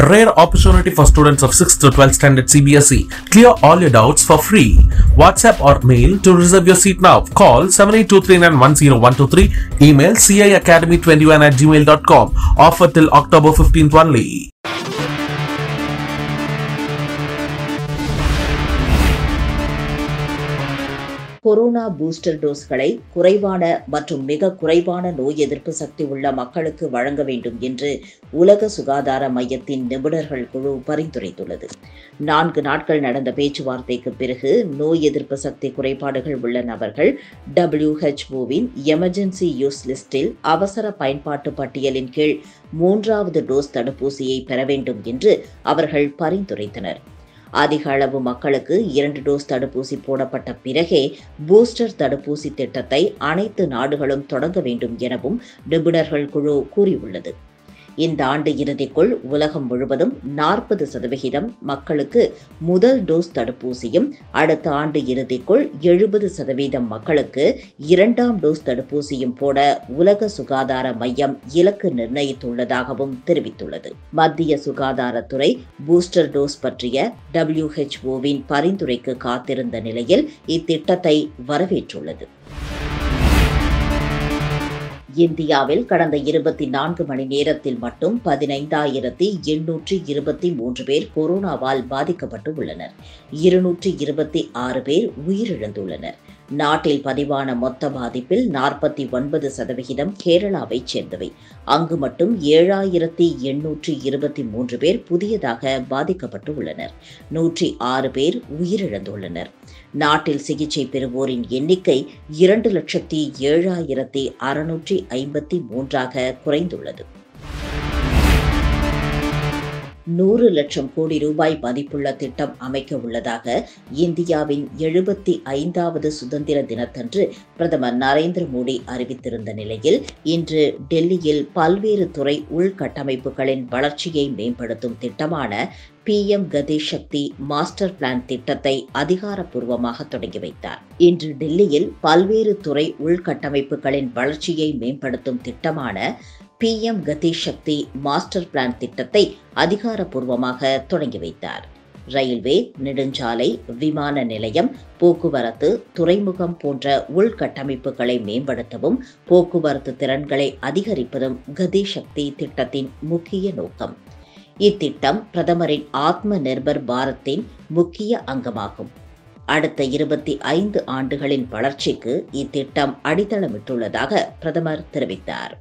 A rare opportunity for students of 6th to 12th standard CBSE. Clear all your doubts for free. WhatsApp or mail to reserve your seat now. Call 7823910123. Email ciacademy21 at gmail.com. Offer till October 15th only. Corona booster டோஸ்களை குறைவான மற்றும் மிக குறைவான நோய் எதிர்ப்பு சக்தி உள்ள மக்களுக்கு வழங்க வேண்டும் என்று உலக சுகாதார மையத்தின் நிபுணர்கள் குழு பரிந்துரைத்துள்ளது நான்கு நாட்கள் நடந்த பேச்சுவார்த்தைக்கு பிறகு நோய் எதிர்ப்பு சக்தி குறைபாடுகள் உள்ள நபர்கள் டபிள்யூஹெச்ஓவின் எமர்ஜென்சி யூஸ் லிஸ்டில் அவசர பயன்பாட்டு பட்டியலின் கீழ் மூன்றாவது டோஸ் தடுப்பூசியை பெற வேண்டும் என்று அவர்கள் பரிந்துரைத்தனர் அதிக அளவு மக்களுக்கு இரண்டு டோஸ் தடுப்பூசி போடப்பட்ட பிறகே பூஸ்டர் தடுப்பூசி திட்டத்தை அனைத்து நாடுகளும் தொடங்க வேண்டும் எனவும் நிபுணர்கள் குழு கூறியுள்ளது இந்த ஆண்டு இறுதிக்குள் உலகம் முழுவதும் நாற்பது சதவிகிதம் மக்களுக்கு முதல் டோஸ் தடுப்பூசியும் அடுத்த ஆண்டு இறுதிக்குள் எழுபது சதவீதம் மக்களுக்கு இரண்டாம் டோஸ் தடுப்பூசியும் போட உலக சுகாதார மையம் இலக்கு நிர்ணயித்துள்ளதாகவும் தெரிவித்துள்ளது மத்திய சுகாதாரத்துறை பூஸ்டர் டோஸ் பற்றிய டபிள்யூஹெச்ஓவின் பரிந்துரைக்கு காத்திருந்த நிலையில் இத்திட்டத்தை வரவேற்றுள்ளது இந்தியாவில் கடந்த இருபத்தி நான்கு மணி நேரத்தில் மட்டும் பதினைந்தாயிரத்தி எண்ணூற்றி இருபத்தி மூன்று பேர் கொரோனாவால் பாதிக்கப்பட்டு உள்ளனர் இருநூற்றி இருபத்தி ஆறு பேர் உயிரிழந்துள்ளனர் நாட்டில் பதிவான மொத்த பாதிப்பில் நாற்பத்தி ஒன்பது சதவிகிதம் கேரளாவைச் சேர்ந்தவை அங்கு மட்டும் ஏழாயிரத்தி எண்ணூற்றி இருபத்தி மூன்று பேர் புதியதாக பாதிக்கப்பட்டு உள்ளனர் நூற்றி ஆறு பேர் உயிரிழந்துள்ளனர் நாட்டில் சிகிச்சை பெறுவோரின் எண்ணிக்கை இரண்டு லட்சத்தி ஏழாயிரத்தி அறுநூற்றி ஐம்பத்தி மூன்றாக குறைந்துள்ளது நூறு லட்சம் கோடி ரூபாய் மதிப்புள்ள திட்டம் அமைக்க உள்ளதாக இந்தியாவின் எழுபத்தி ஐந்தாவது சுதந்திர தினத்தன்று பிரதமர் நரேந்திர மோடி அறிவித்திருந்த நிலையில் இன்று டெல்லியில் பல்வேறு துறை உள்கட்டமைப்புகளின் வளர்ச்சியை மேம்படுத்தும் திட்டமான பிஎம் கதி சக்தி மாஸ்டர் பிளான் திட்டத்தை அதிகாரப்பூர்வமாக தொடங்கி வைத்தார் இன்று டெல்லியில் பல்வேறு துறை உள்கட்டமைப்புகளின் வளர்ச்சியை மேம்படுத்தும் திட்டமான பிஎம் கதி சக்தி மாஸ்டர் பிளான் திட்டத்தை அதிகாரப்பூர்வமாக தொடங்கி வைத்தார் ரயில்வே நெடுஞ்சாலை விமான நிலையம் போக்குவரத்து துறைமுகம் போன்ற உள்கட்டமைப்புகளை மேம்படுத்தவும் போக்குவரத்து திறன்களை அதிகரிப்பதும் கதி சக்தி திட்டத்தின் முக்கிய நோக்கம் இத்திட்டம் பிரதமரின் ஆத்ம நிர்பர் பாரத்தின் முக்கிய அங்கமாகும் அடுத்த இருபத்தி ஐந்து ஆண்டுகளின் வளர்ச்சிக்கு இத்திட்டம் அடித்தளமிட்டுள்ளதாக பிரதமர் தெரிவித்தார்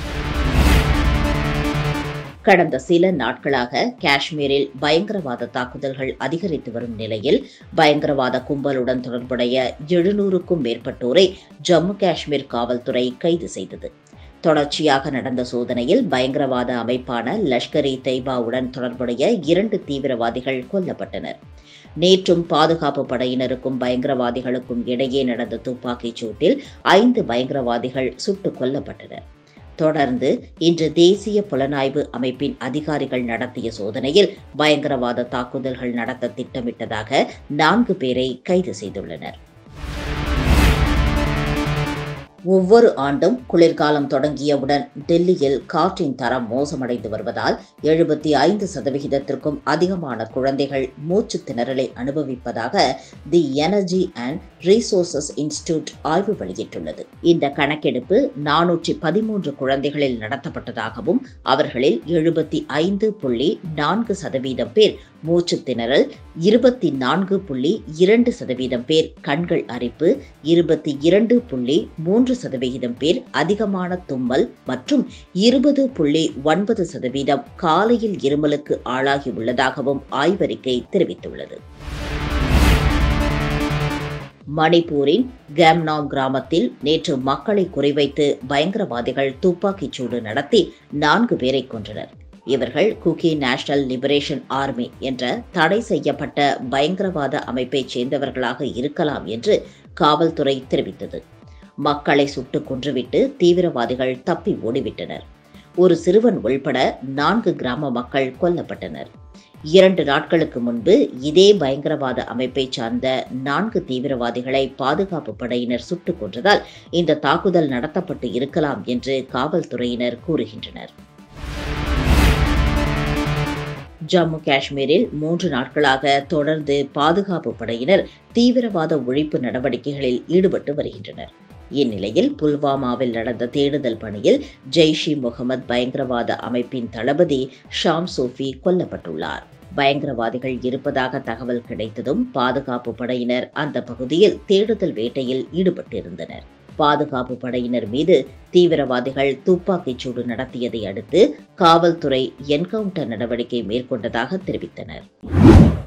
கடந்த சில நாட்களாக காஷ்மீரில் பயங்கரவாத தாக்குதல்கள் அதிகரித்து வரும் நிலையில் பயங்கரவாத கும்பலுடன் தொடர்புடைய எழுநூறுக்கும் மேற்பட்டோரை ஜம்மு காஷ்மீர் காவல்துறை கைது செய்தது தொடர்ச்சியாக நடந்த சோதனையில் பயங்கரவாத அமைப்பான லஷ்கர் இ தெய்பாவுடன் தொடர்புடைய இரண்டு தீவிரவாதிகள் கொல்லப்பட்டனர் நேற்றும் பாதுகாப்பு படையினருக்கும் பயங்கரவாதிகளுக்கும் இடையே நடந்த துப்பாக்கிச் சூட்டில் ஐந்து பயங்கரவாதிகள் சுட்டுக் கொல்லப்பட்டனர் தொடர்ந்து இன்று தேசிய புலனாய்வு அமைப்பின் அதிகாரிகள் நடத்திய சோதனையில் பயங்கரவாத தாக்குதல்கள் நடத்த திட்டமிட்டதாக நான்கு பேரை கைது செய்துள்ளனர் ஒவ்வொரு ஆண்டும் குளிர்காலம் தொடங்கியவுடன் டெல்லியில் காற்றின் தரம் மோசமடைந்து வருவதால் எழுபத்தி ஐந்து சதவிகிதத்திற்கும் அதிகமான குழந்தைகள் மூச்சு திணறலை அனுபவிப்பதாக the Energy and Resources Institute ஆய்வு வெளியிட்டுள்ளது இந்த கணக்கெடுப்பு நானூற்றி பதிமூன்று குழந்தைகளில் நடத்தப்பட்டதாகவும் அவர்களில் எழுபத்தி ஐந்து புள்ளி நான்கு சதவீதம் பேர் மூச்சு திணறல் இருபத்தி நான்கு புள்ளி இரண்டு சதவீதம் பேர் கண்கள் அரிப்பு இருபத்தி இரண்டு புள்ளி மூன்று சதவிகிதம் பேர் அதிகமான தும்மல் மற்றும் இருபது புள்ளி ஒன்பது சதவீதம் காலையில் இருமலுக்கு ஆளாகி உள்ளதாகவும் ஆய்வறிக்கை தெரிவித்துள்ளது மணிப்பூரின் கேம்னாங் கிராமத்தில் நேற்று மக்களை குறிவைத்து பயங்கரவாதிகள் துப்பாக்கிச் சூடு நடத்தி நான்கு பேரை கொன்றனர் இவர்கள் குக்கி நேஷனல் லிபரேஷன் ஆர்மி என்ற தடை செய்யப்பட்ட பயங்கரவாத அமைப்பைச் சேர்ந்தவர்களாக இருக்கலாம் என்று காவல்துறை தெரிவித்தது மக்களை சுட்டுக் கொன்றுவிட்டு தீவிரவாதிகள் தப்பி ஓடிவிட்டனர் ஒரு சிறுவன் உள்பட நான்கு கிராம மக்கள் கொல்லப்பட்டனர் இரண்டு நாட்களுக்கு முன்பு இதே பயங்கரவாத அமைப்பைச் சார்ந்த நான்கு தீவிரவாதிகளை பாதுகாப்பு படையினர் சுட்டுக் கொன்றதால் இந்த தாக்குதல் நடத்தப்பட்டு இருக்கலாம் என்று காவல்துறையினர் கூறுகின்றனர் ஜம்மு காஷ்மீரில் மூன்று நாட்களாக தொடர்ந்து பாதுகாப்பு படையினர் தீவிரவாத ஒழிப்பு நடவடிக்கைகளில் ஈடுபட்டு வருகின்றனர் இந்நிலையில் புல்வாமாவில் நடந்த தேடுதல் பணியில் ஜெய்ஷ் இ முகமது பயங்கரவாத அமைப்பின் தளபதி ஷாம் சோஃபி கொல்லப்பட்டுள்ளார் பயங்கரவாதிகள் இருப்பதாக தகவல் கிடைத்ததும் பாதுகாப்பு படையினர் அந்த பகுதியில் தேடுதல் வேட்டையில் ஈடுபட்டிருந்தனர் பாதுகாப்பு படையினர் மீது தீவிரவாதிகள் துப்பாக்கிச் சூடு நடத்தியதை அடுத்து காவல்துறை என்கவுண்டர் நடவடிக்கை மேற்கொண்டதாக தெரிவித்தனர்